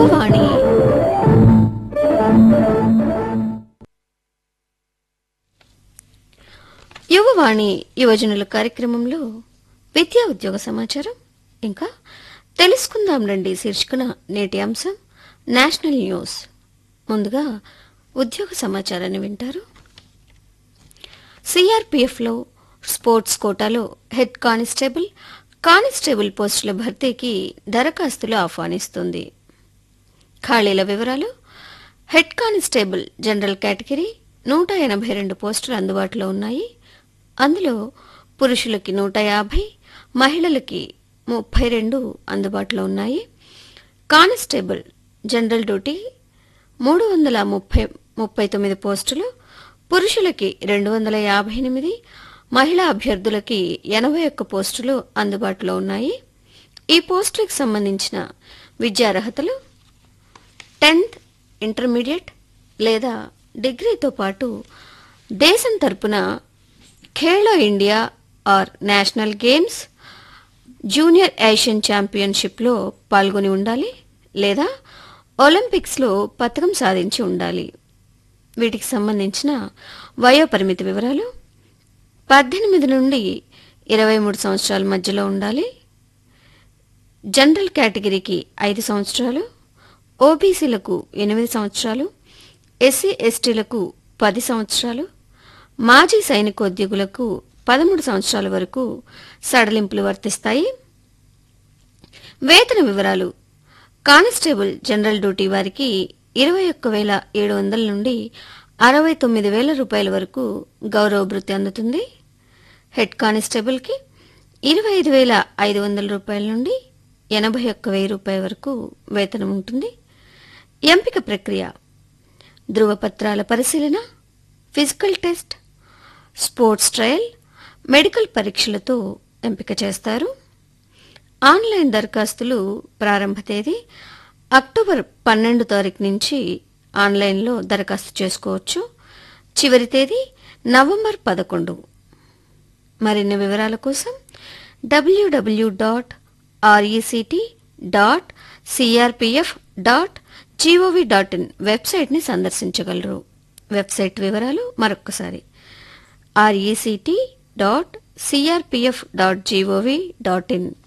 యువవాణి యువవాణి యువజనుల కార్యక్రమంలో విద్యా ఉద్యోగ సమాచారం ఇంకా తెలుసుకుందాం రండి శీర్షికన నేటి అంశం నేషనల్ న్యూస్ ముందుగా ఉద్యోగ సమాచారాన్ని వింటారు సిఆర్పిఎఫ్లో స్పోర్ట్స్ కోటాలో హెడ్ కానిస్టేబుల్ కానిస్టేబుల్ పోస్టుల భర్తీకి దరఖాస్తులు ఆహ్వానిస్తుంది ఖాళీల వివరాలు హెడ్ కానిస్టేబుల్ జనరల్ కేటగిరీ నూట ఎనభై రెండు పోస్టులు అందుబాటులో ఉన్నాయి అందులో పురుషులకి నూట యాభై మహిళలకి ముప్పై రెండు అందుబాటులో ఉన్నాయి కానిస్టేబుల్ జనరల్ డ్యూటీ మూడు వందల ముప్పై ముప్పై తొమ్మిది పోస్టులు పురుషులకి రెండు వందల యాభై ఎనిమిది మహిళా అభ్యర్థులకి ఎనభై ఒక్క పోస్టులు అందుబాటులో ఉన్నాయి ఈ పోస్టులకు సంబంధించిన విద్యార్హతలు టెన్త్ ఇంటర్మీడియట్ లేదా డిగ్రీతో పాటు దేశం తరపున Khelo India or national games junior Asian ఛాంపియన్షిప్లో పాల్గొని ఉండాలి లేదా ఒలింపిక్స్లో పథకం సాధించి ఉండాలి వీటికి సంబంధించిన వయోపరిమితి వివరాలు పద్దెనిమిది నుండి ఇరవై మూడు సంవత్సరాల మధ్యలో ఉండాలి జనరల్ కేటగిరీకి ఐదు సంవత్సరాలు ఓబీసీలకు ఎనిమిది సంవత్సరాలు ఎస్సీ ఎస్టీలకు పది సంవత్సరాలు మాజీ సైనికోద్యోగులకు పదమూడు సంవత్సరాల వరకు సడలింపులు వర్తిస్తాయి వేతన వివరాలు కానిస్టేబుల్ జనరల్ డ్యూటీ వారికి ఇరవై ఒక్క వేల ఏడు వందల నుండి అరవై తొమ్మిది వేల రూపాయల వరకు గౌరవ భృతి అందుతుంది హెడ్ కానిస్టేబుల్కి ఇరవై ఐదు వేల ఐదు వందల రూపాయల నుండి ఎనభై ఒక్క వెయ్యి రూపాయల వరకు వేతనం ఉంటుంది ఎంపిక ప్రక్రియ ధృవపత్రాల పరిశీలన physical test sports trial medical పరీక్షలతో ఎంపిక చేస్తారు ఆన్లైన్ దరఖాస్తులు ప్రారంభ తేదీ అక్టోబర్ పన్నెండు తారీఖు నుంచి ఆన్లైన్లో దరఖాస్తు చేసుకోవచ్చు చివరి తేదీ నవంబర్ పదకొండు మరిన్ని వివరాల కోసం W W dot RECT dot CRPF dot GOV dot in వెబ్సైట్ని సందర్శించగలరు వెబ్సైట్ వివరాలు మరొక్కసారి RECT dot CRPF dot GOV dot in